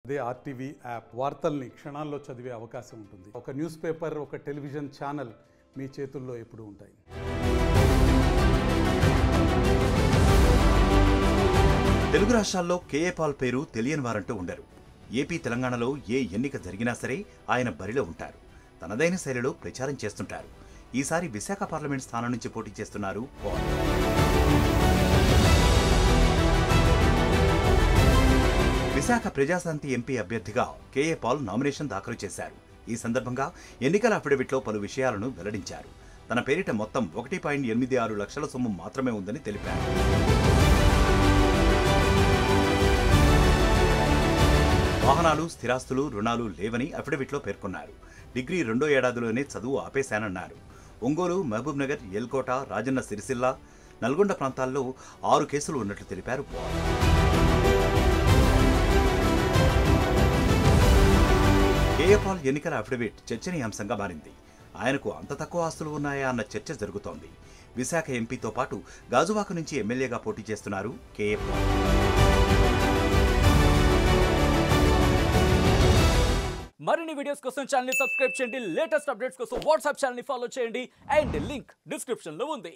అదే RTV app వార్తల్ని క్షణాల్లో చదివే అవకాశం ఉంటుంది ఒక న్యూస్ పేపర్ ఒక టెలివిజన్ ఛానల్ మీ చేతుల్లో ఎప్పుడూ ఉంటాయి తెలుగు రాష్ట్రాల్లో కేఏ పాల్ పేరు తెలియని వారంటూ ఉండరు ఏపీ తెలంగాణలో ఏ ఎన్నిక జరిగినా సరే ఆయన బరిలో ఉంటారు తనదైన శైలిలో ప్రచారం చేస్తుంటారు ఈసారి విశాఖ పార్లమెంట్ స్థానం నుంచి పోటీ చేస్తున్నారు పాల్ విశాఖ ప్రజాశాంతి ఎంపీ అభ్యర్థిగా కేఏ పాల్ నామినేషన్ దాఖలు చేశారు ఈ సందర్భంగా ఎన్నికల అఫిడవిట్లో పలు విషయాలను వెల్లడించారు తన పేరిట మొత్తం ఒకటి పాయింట్ ఎనిమిది ఆరు లక్షల సొమ్ము మాత్రమే ఉందని తెలిపారు వాహనాలు స్థిరాస్తులు రుణాలు లేవని అఫిడవిట్లో పేర్కొన్నారు డిగ్రీ రెండో ఏడాదిలోనే చదువు ఆపేశానన్నారు ఒంగోలు మహబూబ్ నగర్ ఎల్కోట రాజన్న సిరిసిల్ల నల్గొండ ప్రాంతాల్లో ఆరు కేసులు ఉన్నట్లు తెలిపారు పాల్ కేఏపాల్ ఎన్నికల అఫిడవిట్ చర్చనీయాంశంగా మారింది ఆయనకు అంత తక్కువ ఆస్తులు ఉన్నాయా అన్న చర్చ జరుగుతోంది విశాఖ ఎంపీతో పాటు గాజువాక నుంచి ఎమ్మెల్యేగా పోటీ చేస్తున్నారు కేఏపాల్ మరిన్ని వీడియోస్ కోసం ఛానల్ సబ్స్క్రైబ్ చేయండి లేటెస్ట్ అప్డేట్స్ కోసం వాట్సాప్ ఛానల్ ఫాలో చేయండి అండ్ లింక్ డిస్క్రిప్షన్ లో ఉంది